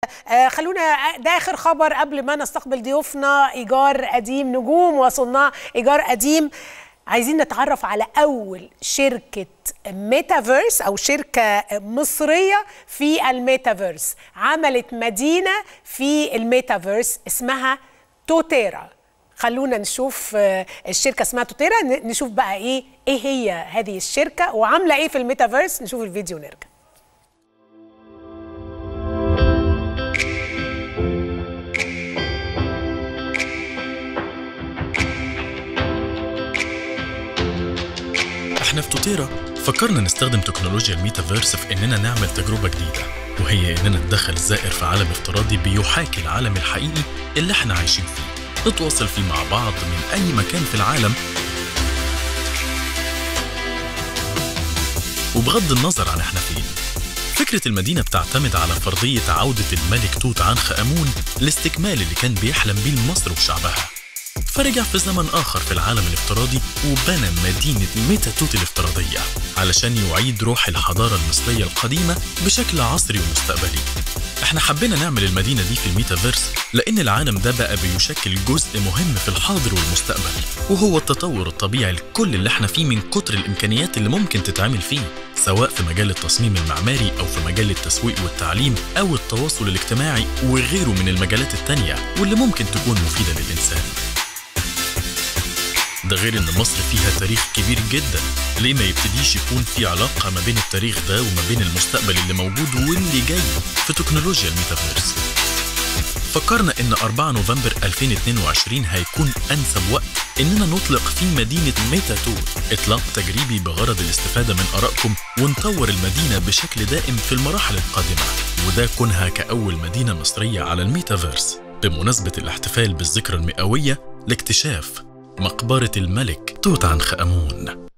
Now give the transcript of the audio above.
آه خلونا ده اخر خبر قبل ما نستقبل ضيوفنا ايجار قديم نجوم وصناع ايجار قديم عايزين نتعرف على اول شركه ميتافيرس او شركه مصريه في الميتافيرس عملت مدينه في الميتافيرس اسمها توتيرا خلونا نشوف الشركه اسمها توتيرا نشوف بقى ايه ايه هي هذه الشركه وعامله ايه في الميتافيرس نشوف الفيديو ونرجع احنا في توتيرا فكرنا نستخدم تكنولوجيا الميتافيرس في اننا نعمل تجربه جديده وهي اننا ندخل الزائر في عالم افتراضي بيحاكي العالم الحقيقي اللي احنا عايشين فيه نتواصل فيه مع بعض من اي مكان في العالم وبغض النظر عن احنا فين فكرة المدينة بتعتمد على فرضية عودة الملك توت عنخ آمون لاستكمال اللي كان بيحلم بيه مصر وشعبها فرجع في زمن آخر في العالم الافتراضي وبنى مدينة ميتا توت الافتراضية علشان يعيد روح الحضارة المصرية القديمة بشكل عصري ومستقبلي احنا حبينا نعمل المدينة دي في الميتافيرس لأن العالم ده بقى بيشكل جزء مهم في الحاضر والمستقبل وهو التطور الطبيعي لكل اللي احنا فيه من كتر الإمكانيات اللي ممكن تتعمل فيه سواء في مجال التصميم المعماري أو في مجال التسويق والتعليم أو التواصل الاجتماعي وغيره من المجالات التانية واللي ممكن تكون مفيدة للإنسان ده غير ان مصر فيها تاريخ كبير جدا ليه ما يبتديش يكون في علاقه ما بين التاريخ ده وما بين المستقبل اللي موجود واللي جاي في تكنولوجيا الميتافيرس فكرنا ان 4 نوفمبر 2022 هيكون انسب وقت اننا نطلق فيه مدينه ميتا تور اطلاق تجريبي بغرض الاستفاده من ارائكم ونطور المدينه بشكل دائم في المراحل القادمه وده كونها كاول مدينه مصريه على الميتافيرس بمناسبه الاحتفال بالذكرى المئويه لاكتشاف مقبرة الملك توت عنخ آمون